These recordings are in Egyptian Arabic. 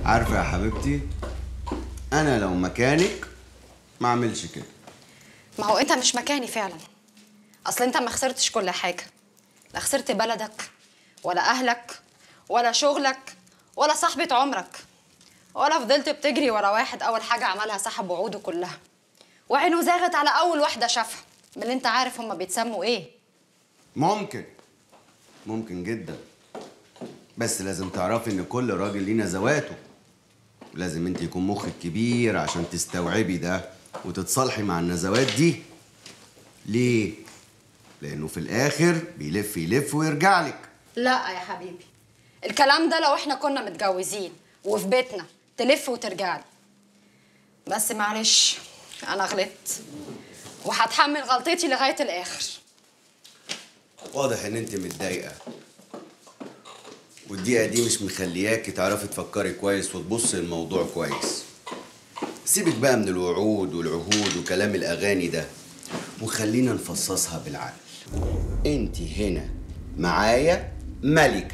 عارفه يا حبيبتي انا لو مكانك ما اعملش كده ما هو انت مش مكاني فعلا اصل انت ما خسرتش كل حاجه لا خسرت بلدك ولا اهلك ولا شغلك ولا صاحبة عمرك ولا فضلت بتجري ورا واحد اول حاجه عملها سحب وعوده كلها وعينه زاغت على اول واحده شافها من اللي انت عارف هما بيتسموا ايه ممكن ممكن جدا بس لازم تعرفي ان كل راجل ليه نزواته لازم انت يكون مخك كبير عشان تستوعبي ده وتتصالحي مع النزوات دي ليه لانه في الاخر بيلف يلف ويرجع لك لا يا حبيبي الكلام ده لو احنا كنا متجوزين وفي بيتنا تلف وترجع لي بس معلش انا غلطت وهتحمل غلطتي لغايه الاخر واضح ان انت متضايقه والدقيقه دي مش مخلياكي تعرفي تفكري كويس وتبصي الموضوع كويس سيبك بقى من الوعود والعهود وكلام الاغاني ده وخلينا نفصصها بالعقل انت هنا معايا ملكه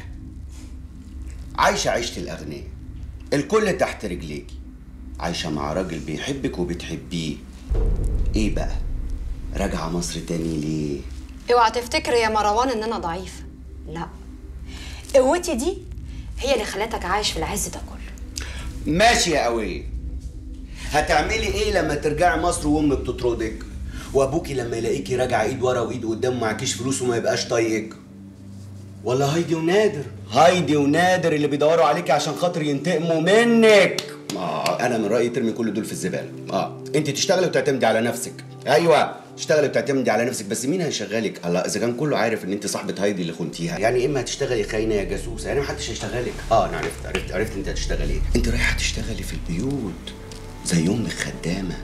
عايشه عيشه الاغنياء الكل تحت رجليكي عايشه مع راجل بيحبك وبتحبيه ايه بقى راجعه مصر تاني ليه اوعى تفتكر يا مروان ان انا ضعيفه لا قوتي دي هي اللي خلتك عايش في العز ده كله ماشي يا قوية هتعملي ايه لما ترجعي مصر وامك تطردك وابوكي لما يلاقيكي راجعه ايد ورا وايد قدام معكيش فلوس وما يبقاش طايقك ولا هايدي ونادر هايدي ونادر اللي بيدوروا عليكي عشان خاطر ينتقموا منك اه انا من رايي ترمي كل دول في الزباله اه انت تشتغلي وتعتمدي على نفسك ايوه تشتغلي وتعتمدي على نفسك بس مين هيشغلك هلا اذا كان كله عارف ان انت صاحبه هايدي اللي خنتيها يعني اما هتشتغلي خاينه يا جاسوسه يعني محدش هيشتغلك اه انا عرفت عرفت عرفت انت هتشتغلي ايه انت رايحه تشتغلي في البيوت زي امك خدامه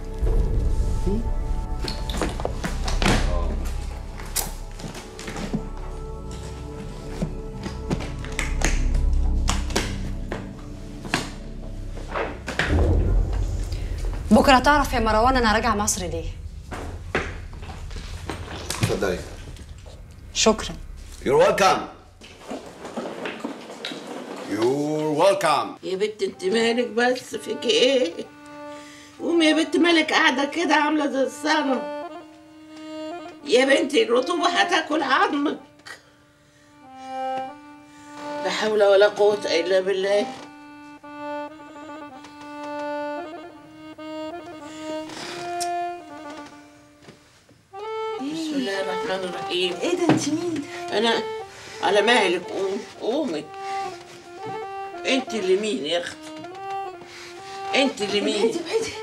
بكره تعرف يا مروان انا راجعه مصر ليه اتفضلي شكرا You're welcome. You're welcome. يا بنت انت مالك بس فيكي ايه قومي يا بنت مالك قاعده كده عامله زي الصنم يا بنتي الرطوبه هتاكل عظمك لا حول ولا قوه الا بالله بسم الله الرحمن الرحيم ايه ده انت مين؟ انا على مهلك قوم قومي انت اللي مين يا اختي انت اللي مين ابعدي ابعدي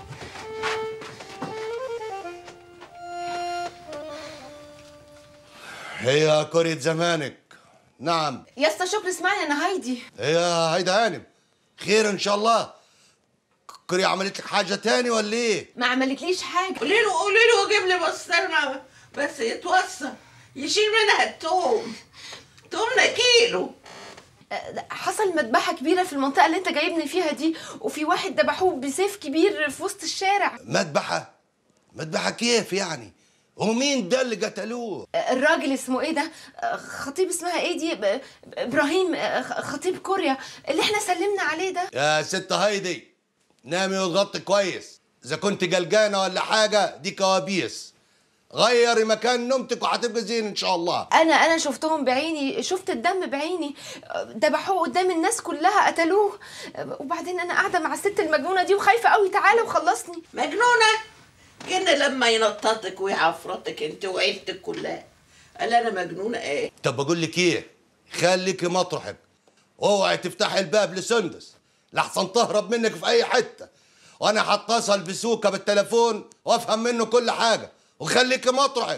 هي كرة زمانك نعم يا اسطى شكري اسمعني انا هايدي هي هيدا هانم خير ان شاء الله كري عملت لك حاجة تاني ولا ايه؟ ما عملتليش حاجه قولي له قولي له جيب لي بسطرمه بس يتوصى يشيل منها التوم تومنا كيلو آه، حصل مذبحه كبيره في المنطقه اللي انت جايبني فيها دي وفي واحد ذبحوه بسيف كبير في وسط الشارع مذبحة مذبحة كيف يعني؟ ومين ده اللي قتلوه؟ آه، الراجل اسمه ايه ده آه، خطيب اسمها ايه دي ب- ابراهيم آه، خ- خطيب كوريا اللي احنا سلمنا عليه ده يا ست هايدي نامي وتغطي كويس اذا كنت قلقانة ولا حاجة دي كوابيس غيري مكان نومتك وهتبقى زين ان شاء الله انا انا شفتهم بعيني شفت الدم بعيني آه، ذبحوه قدام الناس كلها قتلوه آه، وبعدين انا قاعده مع الست المجنونه دي وخايفه قوي تعالى وخلصني مجنونه كنا لما ينططك ويعفرطك انت وعيلتك كلها قال انا مجنونه ايه طب بقول لك ايه خليكي مطرحك اوعي تفتحي الباب لسندس لحسن تهرب منك في اي حته وانا هتصل بسوكه بالتليفون وافهم منه كل حاجه وخليكي مطرحك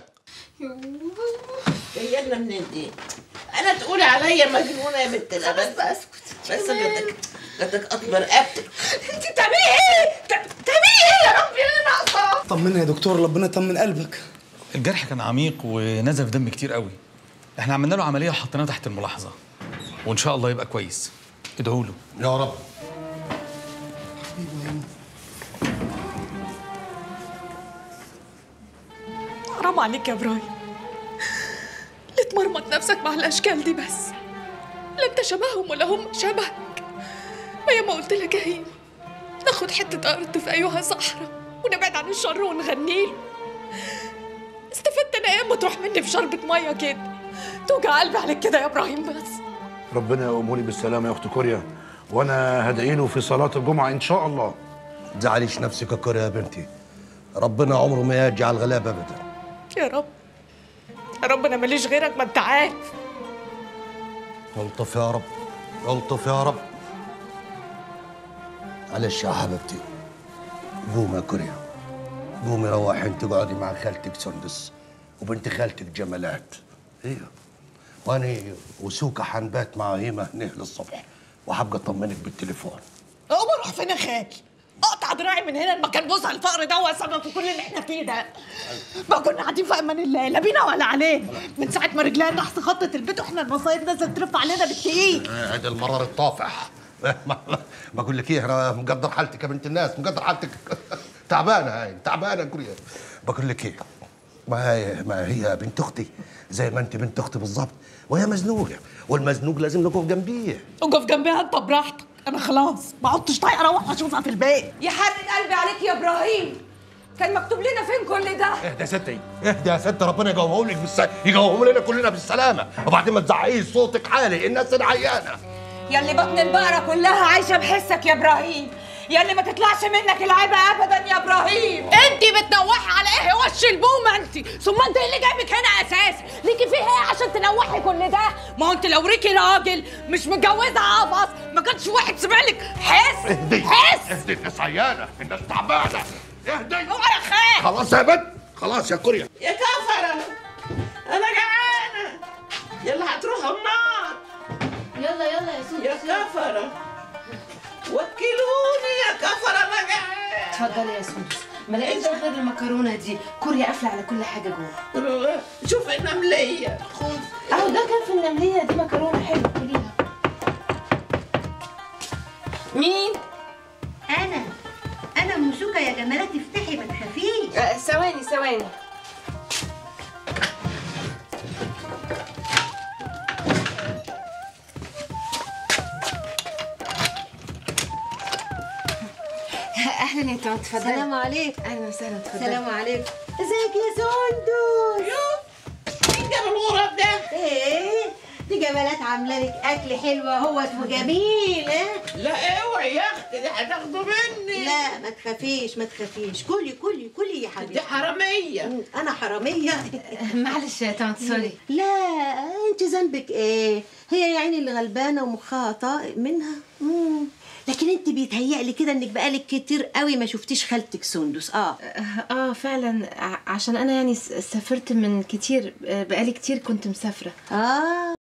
جايه لنا منين دي انا تقولي عليا مجنونه يا بنت الأغاني بس اسكت بس جاتك جاتك اكبر رقبتك انت بتعملي ايه؟ بتعملي ايه يا ربي انا ناقصه طمنا يا دكتور ربنا يطمن قلبك الجرح كان عميق ونزف دم كتير قوي احنا عملنا له عمليه وحطيناه تحت الملاحظه وان شاء الله يبقى كويس ادعوا له يا رب حرام عليك يا ابراهيم ليه تمرمط نفسك مع الاشكال دي بس لا انت شبههم ولا هم شبهك ما زي ما قلت لك يا هيم ناخد حتة أرض في أيها صحراء ونبعد عن الشر ونغنيله استفدت أنا إيه أما تروح مني في شربة مية كده توجع قلبي عليك كده يا إبراهيم بس ربنا يقوموني بالسلامه يا اخت كوريا وانا هدعيله في صلاه الجمعه ان شاء الله تزعليش نفسك يا كوريا يا بنتي ربنا عمره ما يجعل غلاب ابدا يا رب يا رب أنا ماليش غيرك ما أنت عارف الطف يا رب الطف يا رب معلش يا حبيبتي قومي يا كوريا قومي روحي انت اقعدي مع خالتك سندس وبنت خالتك جمالات ايوه وانا وسوكا حنبات مع هيمه هنيه للصبح وهبقى اطمنك بالتليفون أقوم أروح فين يا خالي اقطع دراعي من هنا المكان بص على الفقر ده هو سبب في كل اللي احنا فيه ده ما كنا قاعدين في امان الله لا بينا ولا عليه من ساعه ما رجلينا نحس خطه البيت واحنا المصايب نزلت ترف علينا بالتقيل هذا المرار الطافح ما- بقول لك ايه انا مقدر حالتك يا بنت الناس مقدر حالتك تعبانه هاي تعبانه كوريا بقول لك ايه ما هي ما هي بنت اختي زي ما انت بنت اختي بالظبط وهي مزنوقه والمزنوق لازم نقف جنبيه وقف جنبها انت براحتك انا خلاص ما عدتش طايقه اروح اشوفها في البيت يحرق قلبي عليك يا ابراهيم كان مكتوب لنا فين كل ده اهدى يا ستي اهدى يا ست ربنا يقومهم لك بالس... يقومهم لنا كلنا بالسلامه وبعدين ما تزعقيش صوتك عالي الناس العيانه يلي بطن البقرة كلها عايشة بحسك يا ابراهيم يلي ما تطلعش منك العيبة ابدا يا ابراهيم انت بتنوحي على ايه وش البومه انت ثم انت اللي جايبك هنا اساسا ليكي فيه ايه عشان تنوحي كل ده ما هو انت لو ريكي راجل مش متجوزه عبص ما كانش واحد سمع لك حس اهدي حس اهدي الناس عيانه الناس تعبانه اهدي اوعى يا خال خلاص يا بنت خلاص يا كوريا يا كفرة أنا جعانة يلا هتروحوا النار يلا يلا يا سوسو يا كفرة وكلوني يا كفرة أنا جعانة اتفضلي يا سوسو ما لقيتش غير المكرونه دي كوريا قافله على كل حاجه جوه شوف النملية خد اهو ده كان في النمليه دي مكرونه حلوه كليها مين انا انا موسوكه يا جمالات افتحي ما تخافيش آه، ثواني ثواني اهلا يا طنط اتفضلي سلام عليك اهلا وسهلا اتفضلي سلام عليك ازيك يا سندس مين جاب الغراب ده؟ ايه دي جمالات عامله لك اكل حلو اهوت وجميل ها لا اوعي يا اختي دي هتاخده مني لا ما تخافيش ما تخافيش كلي كلي كلي يا دي حبيبتي حرامية انا حراميه معلش يا طنط سوري لا انت ذنبك ايه هي يا عيني اللي غلبانه ومخها طائق منها مم. لكن انت بيتهيألي كده انك بقالك كتير قوي ما شفتيش خالتك سندس اه اه فعلا ع- عشان انا يعني س- سافرت من كتير آه، بقالي كتير كنت مسافره اه